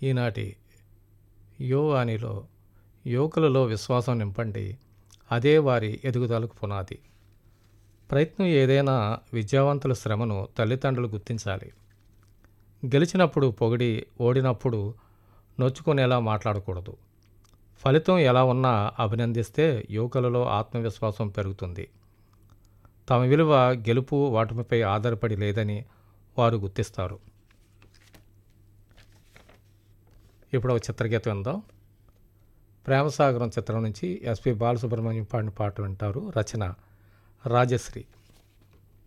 ఈనాటి యువవాణిలో యువకులలో విశ్వాసం నింపండి అదే వారి ఎదుగుదలకు పునాది ప్రయత్నం ఏదైనా విద్యావంతుల శ్రమను తల్లిదండ్రులు గుర్తించాలి గెలిచినప్పుడు పొగిడి ఓడినప్పుడు నొచ్చుకునేలా మాట్లాడకూడదు ఫలితం ఎలా ఉన్నా అభినందిస్తే యువకులలో ఆత్మవిశ్వాసం పెరుగుతుంది తమ విలువ గెలుపు ఓటమిపై ఆధారపడి లేదని వారు గుర్తిస్తారు ఇప్పుడు ఒక చిత్రగీతం విందాం ప్రేమసాగరం చిత్రం నుంచి ఎస్పి బాలసుబ్రహ్మణ్యం పాడిన పాట వింటారు రచన రాజశ్రీ